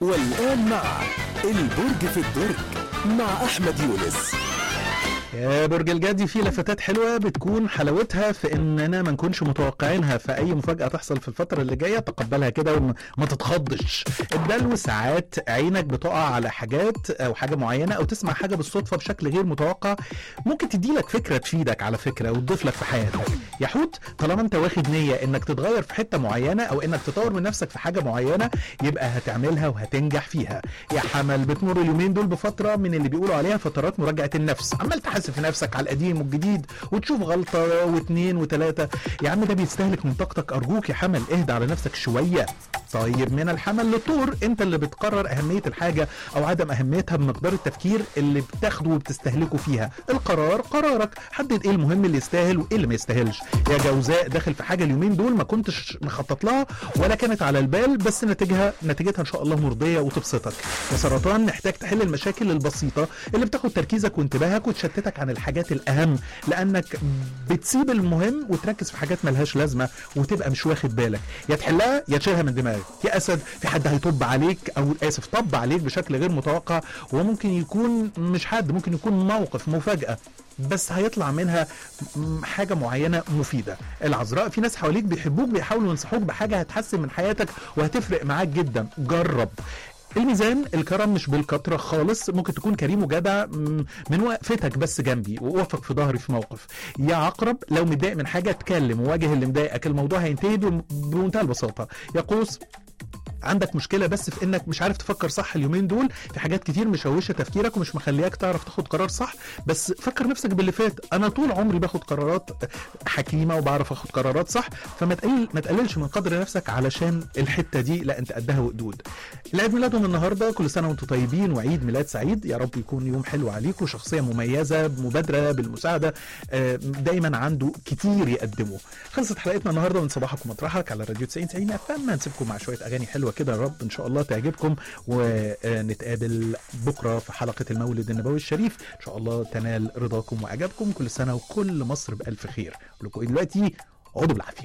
والآن مع البرج في الدرج مع أحمد يونس يا برج الجدي في لفتات حلوه بتكون حلاوتها في اننا ما نكونش متوقعينها فاي مفاجاه تحصل في الفتره اللي جايه تقبلها كده وما تتخضش الدلو ساعات عينك بتقع على حاجات او حاجه معينه او تسمع حاجه بالصدفه بشكل غير متوقع ممكن تدي لك فكره تفيدك على فكره وتضيف لك في حياتك يا حوت طالما انت واخد نيه انك تتغير في حته معينه او انك تطور من نفسك في حاجه معينه يبقى هتعملها وهتنجح فيها يا حمل بتمر اليومين دول بفتره من اللي بيقولوا عليها فترات مراجعه النفس عمال تحاسب في نفسك على القديم والجديد وتشوف غلطه واثنين وثلاثه يا عم ده بيستهلك من طاقتك ارجوك يا حمل اهدى على نفسك شويه طيب من الحمل للطور انت اللي بتقرر اهميه الحاجه او عدم اهميتها بمقدار التفكير اللي بتاخده وبتستهلكه فيها القرار قرارك حدد ايه المهم اللي يستاهل وايه اللي ما يستاهلش يا جوزاء داخل في حاجه اليومين دول ما كنتش مخطط لها ولا كانت على البال بس نتيجها نتيجتها ان شاء الله مرضيه وتبسطك يا سرطان محتاج تحل المشاكل البسيطه اللي بتاخد تركيزك وانتباهك وتشتتك عن الحاجات الاهم لانك بتسيب المهم وتركز في حاجات ملهاش لازمه وتبقى مش واخد بالك يا تحلها يا تشيلها من دماغك يا اسد في حد هيطب عليك او اسف طب عليك بشكل غير متوقع وممكن يكون مش حد ممكن يكون موقف مفاجاه بس هيطلع منها حاجه معينه مفيده العذراء في ناس حواليك بيحبوك بيحاولوا ينصحوك بحاجه هتحسن من حياتك وهتفرق معاك جدا جرب الميزان الكرم مش بالكترة خالص ممكن تكون كريم وجدع من وقفتك بس جنبي ووقفك في ظهري في موقف يا عقرب لو متضايق من حاجة اتكلم وواجه اللي مضايقك الموضوع هينتهي بمنتهى البساطة يا قوس عندك مشكله بس في انك مش عارف تفكر صح اليومين دول في حاجات كتير مشوشه تفكيرك ومش مخلياك تعرف تاخد قرار صح بس فكر نفسك باللي فات انا طول عمري باخد قرارات حكيمه وبعرف اخد قرارات صح فما تقلل ما تقللش من قدر نفسك علشان الحته دي لا انت قدها وقدود العيد ميلادهم النهارده كل سنه وانتم طيبين وعيد ميلاد سعيد يا رب يكون يوم حلو عليكم شخصيه مميزه مبادره بالمساعده دايما عنده كتير يقدمه خلصت حلقتنا النهارده من صباحك ومطرحك على راديو 90 90 اف نسيبكم مع شويه اغاني حلوه كده يا رب ان شاء الله تعجبكم ونتقابل بكره في حلقه المولد النبوي الشريف ان شاء الله تنال رضاكم واعجابكم كل سنه وكل مصر بالف خير لكم دلوقتي اقعدوا بالعافيه